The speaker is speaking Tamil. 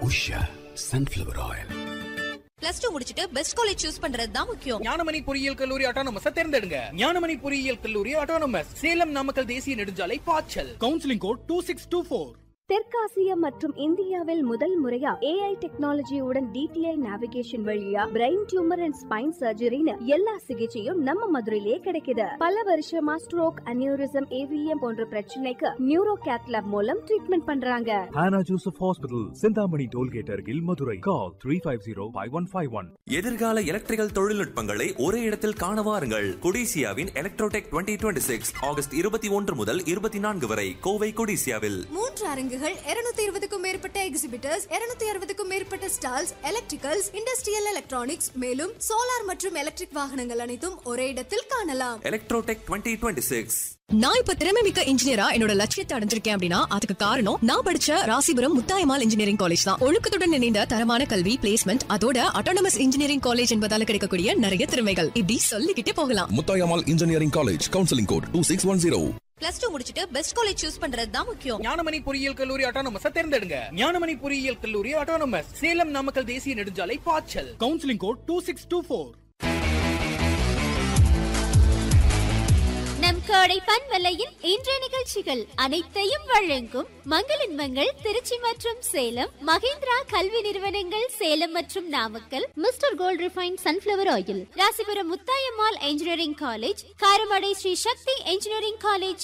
Usha sunflower oil plus two முடிச்சிட்டு பெஸ்ட் காலேஜ் சூஸ் பண்றது தான் முக்கியம் ஞானமணி பொறியியல் கல்லூரி ஆட்டோனமஸ் தேர்ந்தெடுங்க ஞானமணி பொறியியல் கல்லூரி ஆட்டோனமஸ் சேலம் நாமக்கல் தேசிய நெடுஞ்சாலை பாய்ச்சல் counselling code two six two four தெற்காசியா மற்றும் இந்தியாவில் முதல் முறையா ஏஐ டெக்னாலஜியுடன் டிடிஐ நேவிகேஷன் வழியா பிரெயின் டியூமர் அண்ட் ஸ்பைன் சர்ஜரின்னு எல்லா சிகிச்சையும் நம்ம மதுரையிலே கிடைக்குது பல வருஷமா ஸ்ட்ரோக் அனியூரிசம் ஏவிஎம் போன்ற பிரச்சனைக்கு நியூரோ கேத்லாப் மூலம் ட்ரீட்மெண்ட் பண்றாங்க Hannah Joseph Hospital, Sindhamani Tollgate Argil, Madurai. Call 350-5151. எதிர்கால எலக்ட்ரிக்கல் தொழில்நுட்பங்களை ஒரே இடத்தில் காண வாருங்கள் கொடிசியாவின் எலக்ட்ரோடெக் 2026 சிக்ஸ் ஆகஸ்ட் இருபத்தி ஒன்று முதல் இருபத்தி நான்கு வரை கோவை கொடிசியாவில் மூன்று அரங்குகள் இருநூத்தி இருபதுக்கும் மேற்பட்ட எக்ஸிபிட்டர்ஸ் இருநூத்தி அறுபதுக்கும் மேற்பட்ட ஸ்டால்ஸ் எலக்ட்ரிக்கல்ஸ் இண்டஸ்ட்ரியல் எலக்ட்ரானிக்ஸ் மேலும் சோலார் மற்றும் எலக்ட்ரிக் வாகனங்கள் அனைத்தும் ஒரே இடத்தில் காணலாம் எலக்ட்ரோடெக் 2026 சிக்ஸ் நான் இப்ப திறமை மிக்க இன்ஜினியரா என்னோட லட்சியத்தை அடைஞ்சிருக்கேன் அப்படின்னா அதுக்கு காரணம் நான் படிச்ச ராசிபுரம் முத்தாயமால் இன்ஜினியரிங் காலேஜ் தான் ஒழுக்கத்துடன் இணைந்த தரமான கல்வி பிளேஸ்மெண்ட் அதோட அட்டானமஸ் இன்ஜினியரிங் காலேஜ் என்பதால கிடைக்கக்கூடிய நிறைய திறமைகள் இப்படி சொல்லிக்கிட்டே போகலாம் Muthayammal engineering college counselling code two six one zero plus two முடிச்சிட்டு பெஸ்ட் காலேஜ் சூஸ் பண்றது தான் முக்கியம் ஞானமணி பொறியியல் கல்லூரி ஆட்டோனமஸ் தேர்ந்தெடுங்க ஞானமணி பொறியியல் கல்லூரி ஆட்டோனமஸ் சேலம் நாமக்கல் தேசிய நெடுஞ்சாலை பாய்ச்சல் counselling code two six two four நம் கோடை பண்பலையின் இன்றைய நிகழ்ச்சிகள் அனைத்தையும் வழங்கும் மங்களின்மங்கள் திருச்சி மற்றும் சேலம் மகேந்திரா கல்வி நிறுவனங்கள் சேலம் மற்றும் Namakkal mister gold refine sunflower oil Rasipuram Muthayammal engineering college Karamadai Sri Sakthi engineering college